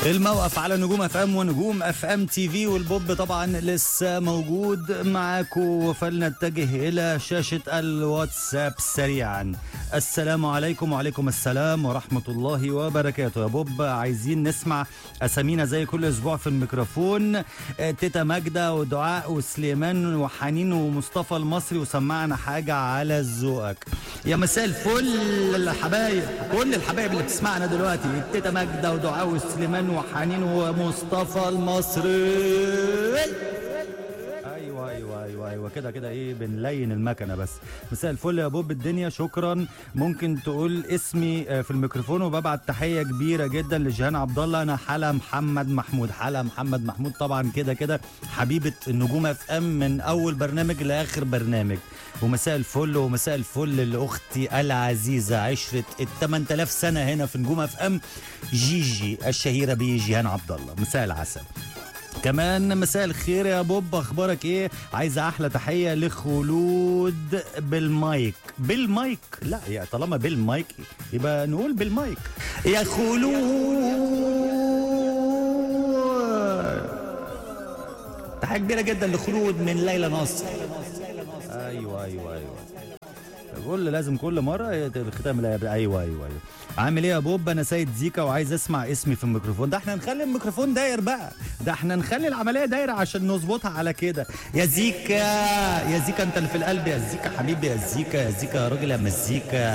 الموقف على نجوم اف ام ونجوم اف ام تي في والبوب طبعا لسه موجود معاكم فلنتجه الى شاشه الواتساب سريعا السلام عليكم وعليكم السلام ورحمه الله وبركاته يا بوب عايزين نسمع اسامينا زي كل اسبوع في الميكروفون آه، تيتا ماجده ودعاء وسليمان وحنين ومصطفى المصري وسمعنا حاجه على ذوقك يا مساء الفل الحبايب كل الحبايب اللي بتسمعنا دلوقتي تيتا ماجده ودعاء وسليمان وحنين ومصطفى المصري ايوه ايوه ايوه ايوه كده كده ايه بنلين المكنه بس مساء الفل يا بوب الدنيا شكرا ممكن تقول اسمي آه، في الميكروفون وببعت تحيه كبيره جدا لجيهان عبد الله انا حلا محمد محمود حلا محمد محمود طبعا كده كده حبيبه النجوم اف ام من اول برنامج لاخر برنامج ومساء الفل ومساء الفل لاختي العزيزه عشره ال 8000 سنه هنا في نجوم اف ام جيجي الشهيره بجيهان عبد الله مساء العسل كمان مساء الخير يا بوب اخبارك ايه عايزه احلى تحيه لخلود بالمايك بالمايك لا يا طالما بالمايك يبقى نقول بالمايك يا خلود تحيه كبيره جدا لخلود من ليلى نصر ايوه ايوه ايوه كل لازم كل مره الختام لا يبقى ايوه ايوه ايوه عامل ايه يا بوب انا سيد زيكا وعايز اسمع اسمي في الميكروفون ده احنا نخلي الميكروفون داير بقى ده احنا نخلي العمليه دايره عشان نظبطها على كده يا زيكا يا زيكا انت اللي في القلب يا زيكا حبيبي يا زيكا يا زيكا يا راجل يا مزيكا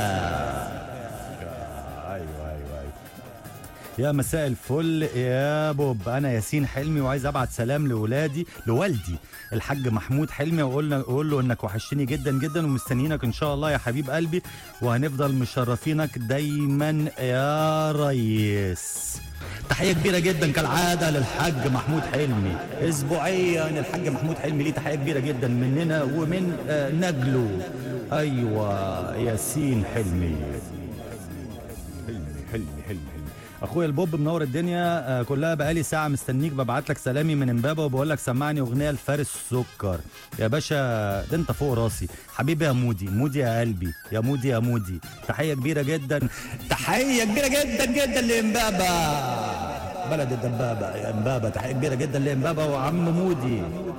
ايوه ايوه ايوه يا مساء الفل يا بوب انا ياسين حلمي وعايز ابعت سلام لاولادي لوالدي الحاج محمود حلمي واقول له اقول له انك وحشتني جدا جدا ومستنيينك ان شاء الله يا حبيب قلبي وهنفضل مشرفينك دايما يا ريس تحيه كبيره جدا كالعاده للحاج محمود حلمي اسبوعيا الحاج محمود حلمي ليه تحيه كبيره جدا مننا ومن آه، نجله ايوه ياسين حلمي حلمي حلمي حلمي حلمي اخويا البوب منور الدنيا آه، كلها بقالي ساعه مستنيك ببعت لك سلامي من امبابه وبقول لك سمعني اغنيه لفارس سكر يا باشا ده انت فوق راسي حبيبي يا مودي مودي يا قلبي يا مودي يا مودي تحيه كبيره جدا تحيه كبيره جدا جدا لامبابه بلد الدبابه يا امبابه تحيه كبيره جدا لامبابه وعم مودي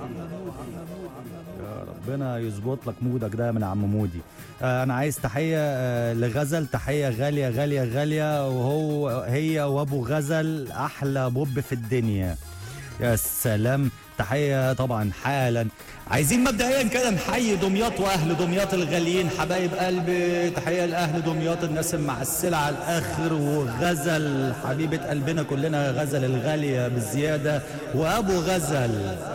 يا ربنا يظبط لك مودك ده من عم مودي آه انا عايز تحيه آه لغزل تحيه غاليه غاليه غاليه وهو هي وابو غزل احلى بوب في الدنيا يا سلام تحيه طبعا حالا عايزين مبدئيا كده نحيي دمياط واهل دمياط الغاليين حبايب قلبي تحيه لاهل دمياط الناس المعسله على الاخر وغزل حبيبه قلبنا كلنا غزل الغاليه بالزياده وابو غزل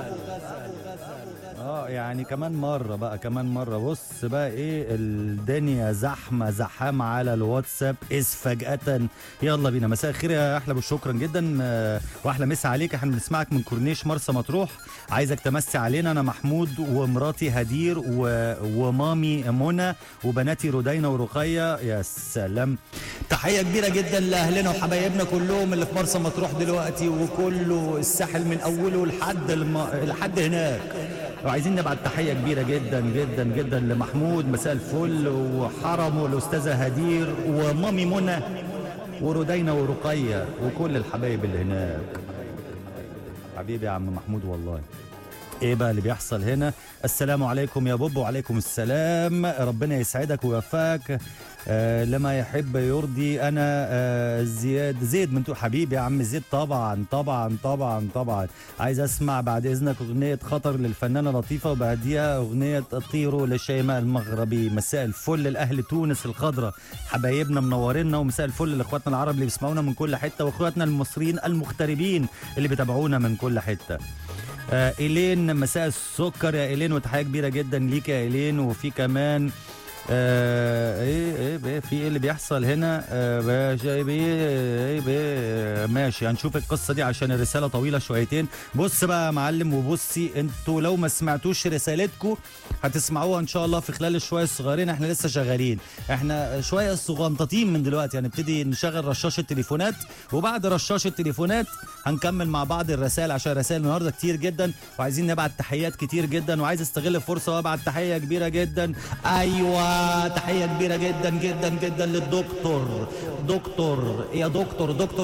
اه يعني كمان مرة بقى كمان مرة بص بقى ايه الدنيا زحمة زحام على الواتساب إذ فجأة يلا بينا مساء الخير يا أحلى شكرا جدا آه، وأحلى مسا عليك احنا بنسمعك من كورنيش مرسى مطروح عايزك تمسي علينا أنا محمود ومراتي هدير و... ومامي منى وبناتي رودينا ورقية يا سلام تحية كبيرة جدا لأهلنا وحبايبنا كلهم اللي في مرسى مطروح دلوقتي وكله الساحل من أوله لحد الم... لحد هناك وعايزين نبعت تحيه كبيره جدا جدا جدا لمحمود مساء الفل وحرمه الاستاذه هدير ومامي منى ورودينا ورقيه وكل الحبايب اللي هناك حبيبي يا عم محمود والله ايه بقى اللي بيحصل هنا السلام عليكم يا بوب وعليكم السلام ربنا يسعدك ويوفقك آه لما يحب يرضي انا آه زياد زيد من تو- حبيبي يا عم زيد طبعا طبعا طبعا طبعا عايز اسمع بعد اذنك اغنيه خطر للفنانه لطيفه وبعديها اغنيه طيروا للشيماء المغربي مساء الفل لاهل تونس الخضراء حبايبنا منورينا ومساء الفل لاخواتنا العرب اللي بيسمعونا من كل حته واخواتنا المصريين المغتربين اللي بيتابعونا من كل حته آه إيلين مساء السكر يا إيلين وتحية كبيرة جدا ليك يا إيلين وفي كمان آه ايه ايه ايه في ايه اللي بيحصل هنا آه باشا ايه بيه ايه بيه ماشي هنشوف القصه دي عشان الرساله طويله شويتين بص بقى يا معلم وبصي انتوا لو ما سمعتوش رسالتكم هتسمعوها ان شاء الله في خلال الشويه الصغيرين احنا لسه شغالين احنا شويه صغنططين من دلوقتي هنبتدي نشغل رشاش التليفونات وبعد رشاش التليفونات هنكمل مع بعض الرسائل عشان الرسائل النهارده كتير جدا وعايزين نبعت تحيات كتير جدا وعايز استغل الفرصه وابعت تحيه كبيره جدا ايوه تحيه كبيره جدا جدا جدا للدكتور دكتور يا دكتور دكتور التجمع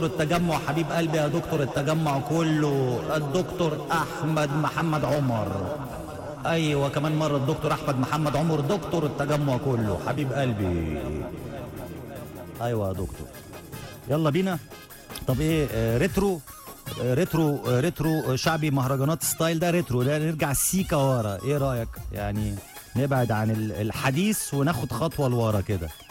وحبيب قلبي يا دكتور التجمع كله الدكتور احمد محمد عمر ايوه كمان مره الدكتور احمد محمد عمر دكتور التجمع كله حبيب قلبي ايوه يا دكتور يلا بينا طب ايه آه ريترو آه ريترو آه ريترو آه، شعبي مهرجانات ستايل ده ريترو ده نرجع سيكا ورا ايه رايك يعني نبعد عن ال- الحديث وناخد خطوه لورا كده